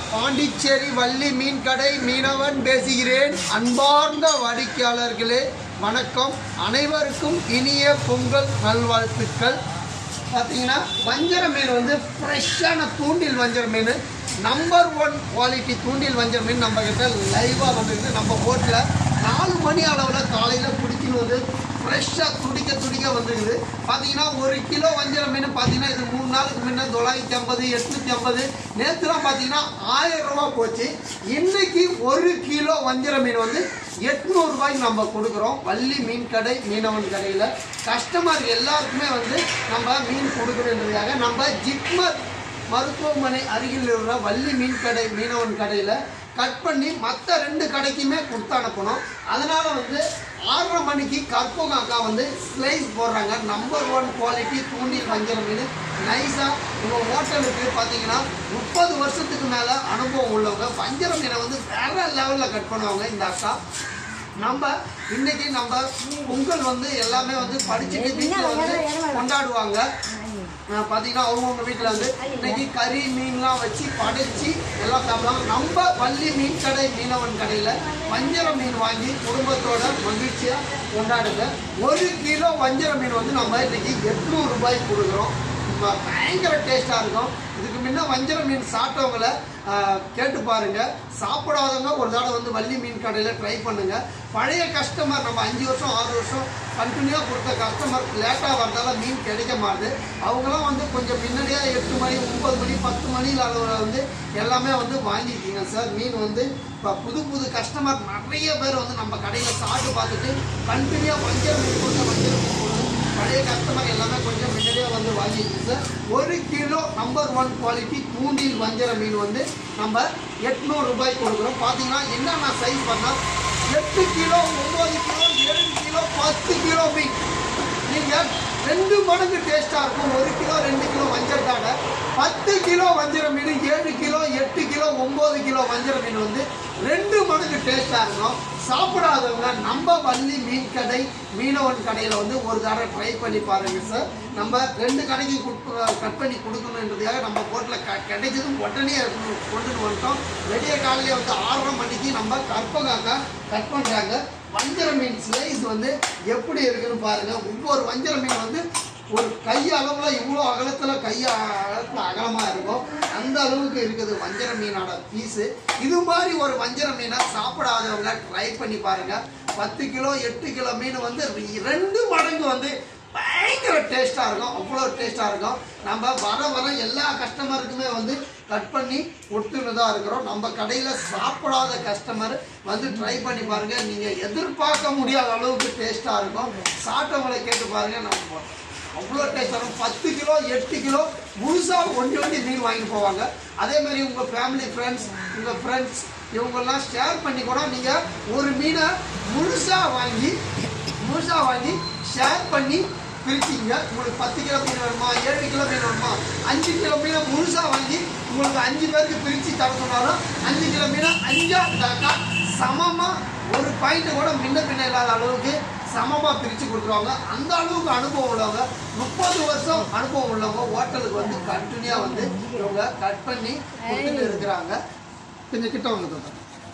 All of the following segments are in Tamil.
பாண்டிச்சேரி வள்ளி மீன் கடை மீனவன் பேசுகிறேன் அன்பார்ந்த வாடிக்கையாளர்களே வணக்கம் அனைவருக்கும் இனிய பொங்கல் நல்வாழ்த்துக்கள் பார்த்தீங்கன்னா வஞ்சர மீன் வந்து ஃப்ரெஷ்ஷான தூண்டில் வஞ்சர மீன் நம்பர் ஒன் குவாலிட்டி தூண்டில் வஞ்சர மீன் நம்ம கிட்ட லைவாக வந்துருக்கு நம்ம போட்டில் நாலு மணி அளவில் காலையில் பிடிச்சின்னு வந்து ஃப்ரெஷ்ஷாக துடிக்க துடிக்க வந்துருக்குது பார்த்தீங்கன்னா ஒரு கிலோ வஞ்சர மீன் பார்த்தீங்கன்னா இது மூணு நாளுக்கு முன்ன தொள்ளாயிரத்தி ஐம்பது எட்நூற்றி ஐம்பது நேற்றுலாம் பார்த்தீங்கன்னா ஆயிரம் ரூபா போச்சு இன்னைக்கு ஒரு கிலோ வஞ்சர மீன் வந்து எட்நூறு ரூபாய்க்கு நம்ம கொடுக்குறோம் வள்ளி மீன் கடை மீனவன் கடையில் கஸ்டமர் எல்லாருக்குமே வந்து நம்ம மீன் கொடுக்குறதுக்காக நம்ம ஜிப்மர் மருத்துவமனை அருகில் உள்ள வள்ளி மீன் கடை மீனவன் கடையில் கட் பண்ணி மற்ற ரெண்டு கடைக்குமே கொடுத்து அனுப்பணும் அதனால வந்து ஆறரை மணிக்கு கற்பகம் அக்கா வந்து ஸ்லைஸ் போடுறாங்க நம்பர் ஒன் குவாலிட்டி தூண்டில் வஞ்சர மீன் நைஸாக உங்கள் ஹோட்டலுக்கு பார்த்தீங்கன்னா முப்பது வருஷத்துக்கு மேலே அனுபவம் உள்ளவங்க வஞ்சர மீனை வந்து வேற லெவலில் கட் பண்ணுவாங்க இந்த அக்கா நம்ம இன்னைக்கு நம்ம பொங்கல் வந்து எல்லாமே வந்து படிச்சுட்டு வீட்டில் வந்து கொண்டாடுவாங்க அஹ் பார்த்தீங்கன்னா அவங்கவுங்க வீட்டில் வந்து இன்னைக்கு கறி மீன்லாம் வச்சு படைச்சி எல்லாம் சாப்பிடுவாங்க நம்ம பள்ளி மீன் கடை மீனவன் கடையில் வஞ்சர மீன் வாங்கி குடும்பத்தோட மகிழ்ச்சியாக கொண்டாடுங்க ஒரு கிலோ வஞ்சர மீன் வந்து நம்ம இன்னைக்கு எட்நூறு ரூபாய்க்கு கொடுக்குறோம் ம- பயங்கர டேஸ்ட்டாக இருக்கும் இதுக்கு முன்ன வஞ்சர மீன் சாப்பிட்டவங்கள ஆஹ், கேட்டு பாருங்க சாப்பிடாதவங்க ஒரு தடவை வந்து வள்ளி மீன் கடையில் ட்ரை பண்ணுங்க பழைய கஸ்டமர் நம்ம அஞ்சு வருஷம் ஆறு வருஷம் கண்டினியூவாக கொடுத்த கஸ்டமர் லேட்டாக வரதால மீன் கிடைக்க மாட்டுது அவங்களாம் வந்து கொஞ்சம் முன்னாடியாக எட்டு மணி ஒன்பது மணி பத்து மணி அளவில் வந்து எல்லாமே வந்து வாங்கிக்கிங்க சார் மீன் வந்து இப்போ புது புது கஸ்டமர் நிறைய பேர் வந்து நம்ம கடையில் சாப்பிட்டு பார்த்துட்டு கண்டினியூவாக வஞ்சர மீன் கொடுத்த வஞ்சர மீன் கொடுத்து பழைய கஸ்டமர் எல்லாமே கொஞ்சம் முன்னாடியே வந்து வாங்கிட்டு சார் ஒரு கிலோ நம்பர் ஒன் குவாலிட்டி தூண்டில் வஞ்சர மீன் வந்து நம்ம எட்நூறு ரூபாய்க்கு கொடுக்குறோம் பார்த்தீங்கன்னா என்னென்ன சைஸ் பண்ணால் எட்டு கிலோ ஒம்பது கிலோ ஏழு கிலோ பத்து கிலோ மீன் நீங்கள் ரெண்டு மடங்கு டேஸ்ட்டாக இருக்கும் ஒரு கிலோ ரெண்டு கிலோ வஞ்சர காடை பத்து கிலோ வஞ்சர மீன் ஏழு கிலோ எட்டு கிலோ ஒம்பது கிலோ வஞ்சர மீன் வந்து ரெண்டு மடங்கு டேஸ்ட்டாக இருக்கும் சாப்பிடாதவங்க நம்ம வள்ளி மீன் கடை மீனவன் கடையில் வந்து ஒரு தடவை ட்ரை பண்ணி பாருங்க சார் நம்ம ரெண்டு கடைக்கு கட் பண்ணி கொடுக்கணுன்றதுக்காக நம்ம போட்டில் க கிடைச்சதும் உடனே எடுத்துட்டு- கொண்டுட்டு வந்துட்டோம் வெளிய காலையிலே வந்து ஆறரை மணிக்கு நம்ம கற்பகாக்கா கட் பண்ணுறாங்க வஞ்சர மீன் ஸ்லைஸ் வந்து எப்படி இருக்குன்னு பாருங்க ஒவ்வொரு வஞ்சர மீன் வந்து ஒரு கை அளவில் இவ்வளோ அகலத்தில் கை அகலத்தில் அகலமாக இருக்கும் அந்த அளவுக்கு இருக்குது வஞ்சர மீனோட பீஸு இது மாதிரி ஒரு வஞ்சர மீனை சாப்பிடாதவங்க ட்ரை பண்ணி பாருங்க பத்து கிலோ எட்டு கிலோ மீன் வந்து ரெ- ரெண்டு மடங்கு வந்து பயங்கர டேஸ்ட்டாக இருக்கும் அவ்வளோ டேஸ்ட்டாக இருக்கும் நம்ம வர வர எல்லா கஸ்டமருக்குமே வந்து கட் பண்ணி கொடுத்துன்னு தான் இருக்கிறோம் நம்ம கடையில் சாப்பிடாத கஸ்டமர் வந்து ட்ரை பண்ணி பாருங்கள் நீங்கள் எதிர்பார்க்க முடியாத அளவுக்கு டேஸ்ட்டாக இருக்கும் சாப்பிட்டவங்களை கேட்டு பாருங்கள் நம்ம அவ்வளோ டேஸ்டாக இருக்கும் பத்து கிலோ எட்டு கிலோ முழுசாக ஒண்டி ஒண்டி மீன் வாங்கிட்டு போவாங்க அதே மாதிரி உங்கள் ஃபேமிலி ஃப்ரெண்ட்ஸ் உங்கள் ஃப்ரெண்ட்ஸ் இவங்கெல்லாம் ஷேர் பண்ணி கூட நீங்கள் ஒரு மீனை முழுசாக வாங்கி முழுசாக வாங்கி ஷேர் பண்ணி பிரிச்சிங்க உங்களுக்கு பத்து கிலோ மீன் வேணுமா ஏழு கிலோ மீன் வேணுமா அஞ்சு கிலோ மீனை முழுசாக வாங்கி உங்களுக்கு அஞ்சு பேருக்கு பிரித்து தர சொன்னாலும் அஞ்சு கிலோ மீனை அஞ்சா தாக்கா சமமாக ஒரு பாயிண்ட் கூட முன்ன பின்ன இல்லாத அளவுக்கு சமமாக பிரித்து கொடுத்துருவாங்க அந்த அளவுக்கு அனுபவம் உள்ளவங்க முப்பது வருஷம் அனுபவம் உள்ளவங்க ஹோட்டலுக்கு வந்து கண்டினியூவாக வந்து இவங்க கட் பண்ணி கொடுத்துட்டு இருக்கிறாங்க கொஞ்சம் கிட்ட வந்து தோட்டம்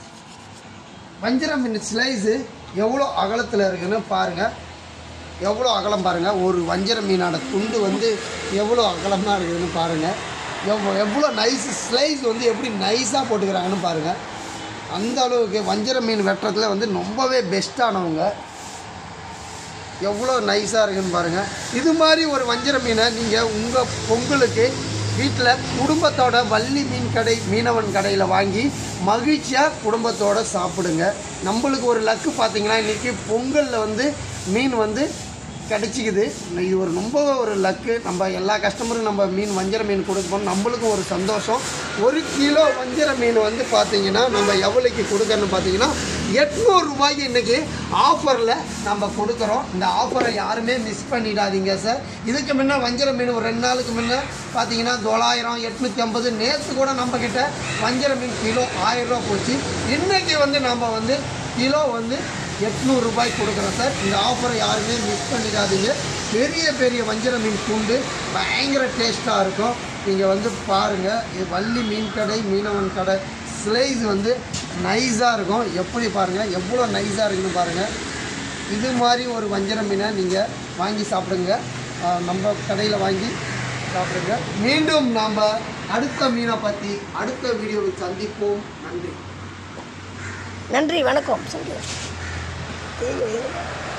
வஞ்சரம் மீன் ஸ்லைஸு எவ்வளோ அகலத்தில் இருக்குன்னு பாருங்கள் எவ்வளோ அகலம் பாருங்கள் ஒரு வஞ்சர மீனோட துண்டு வந்து எவ்வளோ அகலமாக இருக்குதுன்னு பாருங்கள் எவ்வளோ எவ்வளோ நைஸ் ஸ்லைஸ் வந்து எப்படி நைஸாக போட்டுக்கிறாங்கன்னு பாருங்கள் அந்த அளவுக்கு வஞ்சர மீன் வெட்டுறதுல வந்து ரொம்பவே பெஸ்ட்டானவங்க எவ்வளோ நைஸாக இருக்குன்னு பாருங்கள் இது மாதிரி ஒரு வஞ்சர மீனை நீங்கள் உங்கள் பொங்கலுக்கு வீட்டில் குடும்பத்தோட வள்ளி மீன் கடை மீனவன் கடையில் வாங்கி மகிழ்ச்சியாக குடும்பத்தோட சாப்பிடுங்க நம்மளுக்கு ஒரு லக்கு பார்த்தீங்கன்னா இன்றைக்கி பொங்கலில் வந்து மீன் வந்து கிடைச்சிக்குது இது ஒரு ரொம்ப ஒரு லக்கு நம்ம எல்லா கஸ்டமருக்கும் நம்ம மீன் வஞ்சர மீன் கொடுப்போம் நம்மளுக்கும் ஒரு சந்தோஷம் ஒரு கிலோ வஞ்சர மீன் வந்து பார்த்தீங்கன்னா நம்ம எவ்வளோக்கு கொடுக்கறன்னு பார்த்தீங்கன்னா எட்நூறு ரூபாய்க்கு இன்றைக்கி ஆஃபரில் நம்ம கொடுக்குறோம் இந்த ஆஃபரை யாருமே மிஸ் பண்ணிடாதீங்க சார் இதுக்கு முன்ன வஞ்சர மீன் ஒரு ரெண்டு நாளுக்கு முன்ன பார்த்தீங்கன்னா தொள்ளாயிரம் எட்நூற்றி ஐம்பது நேற்று கூட நம்மக்கிட்ட வஞ்சர மீன் கிலோ ஆயிரம் ரூபா போச்சு இன்றைக்கி வந்து நம்ம வந்து கிலோ வந்து எட்நூறு ரூபாய் கொடுக்குறோம் சார் இந்த ஆஃபரை யாருமே மிஸ் பண்ணிடாதீங்க பெரிய பெரிய வஞ்சர மீன் துண்டு பயங்கர டேஸ்ட்டாக இருக்கும் நீங்கள் வந்து பாருங்கள் இது வள்ளி மீன் கடை மீனவன் கடை ஸ்லைஸ் வந்து நைஸாக இருக்கும் எப்படி பாருங்கள் எவ்வளோ நைஸாக இருக்குன்னு பாருங்கள் இது மாதிரி ஒரு வஞ்சர மீனை நீங்கள் வாங்கி சாப்பிடுங்க ஆஹ் நம்ம கடையில் வாங்கி சாப்பிடுங்க மீண்டும் நாம் அடுத்த மீனை பற்றி அடுத்த வீடியோவில் சந்திப்போம் நன்றி நன்றி வணக்கம் சொல்லுங்கள்